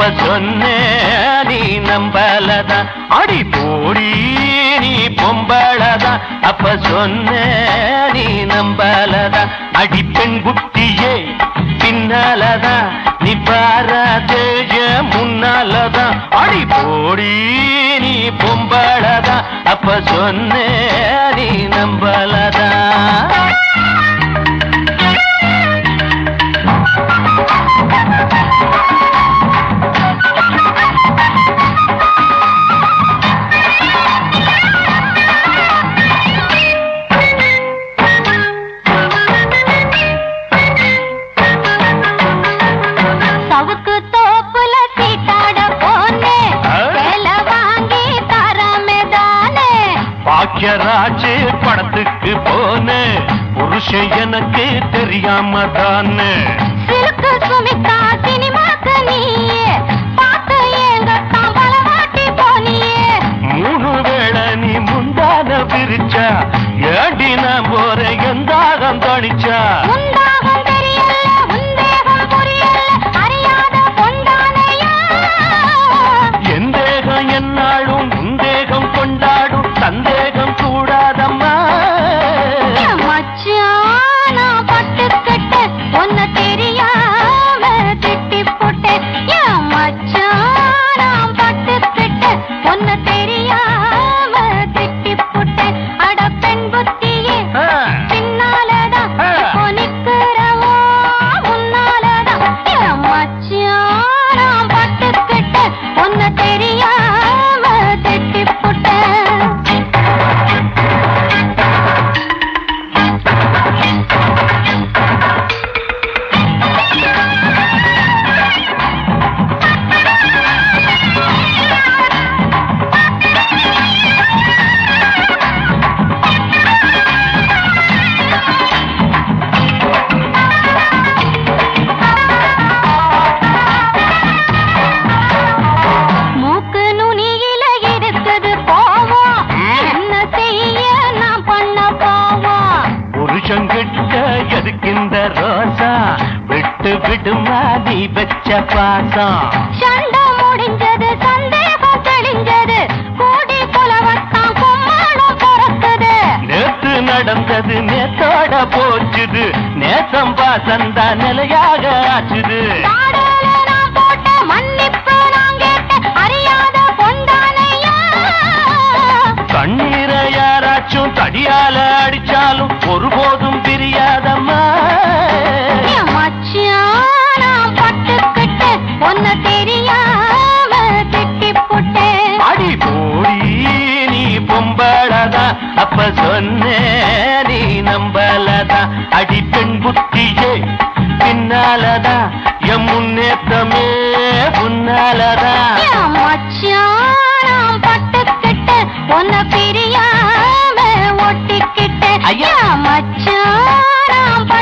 அப்ப சொன்னே நீ நம்பலதா அடி போடி நீ பொம்பளதா அப்ப சொன்னே நீ நம்பலதா அடி பெண் குட்டியே பின்னாலதா நீ பாராதேஜ முன்னாலதா அடி போடி நீ பொம்பளதா அப்ப சொன்னே நீ நம்பலதா சவுக்கு தோப்புல சீட்டாட போனே ஆ? சேல வாங்கி தரமே தானே பாக்கியராஜ் படத்துக்கு போன புருஷன் எனக்கு தெரியாம தானே சிலுக்கு சுமிக்கா சினிமாக்கு நீயே பார்த்து ஏங்க தாம்பல வாட்டி போனியே மூணு வேளை நீ முந்தான பிரிச்சா ஏண்டி நான் போற எந்தாகம் தணிச்சா உண்டாகும் தெரியல உந்தேகம் புரியல அறியாத பொண்டானையா என் தேகம் என்னாலும் உந்தேகம் கொண்டாடும் சந்தேகம் கூடாதம்மா என் மச்சான் நான் பட்டுக்கிட்ட உன்னை தெரியாம திட்டி போட்டேன் என் மச்சான் நான் பட்டுக்கிட்ட உன்னை தெரியாம திட்டி போட்டேன் அட பெண் புத்தியே ஆ. பின்னாலதான் ஆ. இப்போ நிக்கிறவோ முன்னாலதான் என் மச்சான் நான் பட்டுக்கிட்ட உன்னை தெரியாம திட்டி போட்டேன் மூக்கு நுனியில இருக்குது போவோம் என்ன செய்ய நான் பண்ண போவோம் புருஷங்கிட்ட எதுக்கிந்த ரோசா விட்டு விடுமா நீ வச்ச பாசம் சண்டை முடிஞ்சது சந்தேகம் தெளிஞ்சது கூடி புலவத்தான் கும்மாளம் பிறக்குது நேத்து நடந்தது நேத்தோட போச்சுது நேசம் பாசந்தா நிலையாக ஆச்சுது காடல நான் போட்ட மன்னிப்பு நான் கேட்ட அறியாத பொண்டானையா கண்ணீரை யாராச்சும் தடியால அடிச்சாலும் ஒருபோதும் பிரியாதம்மா என் மச்சான் நான் பட்டுக்கிட்டு உன்னை தெரியாம திட்டி போட்டேன் அடி போடி நீ பொம்பளதா அப்ப சொன்னே நீ நம்பலதா அடி பெண் புத்தியே பின்னாலதா எம் முன்னேற்றமே முன்னாலதா என் மச்சான் நான் பட்டுக்கிட்டு உன்னை பிரியாம ஒட்டிக்கிட்டு ஐயா. என் மச்சான் நான்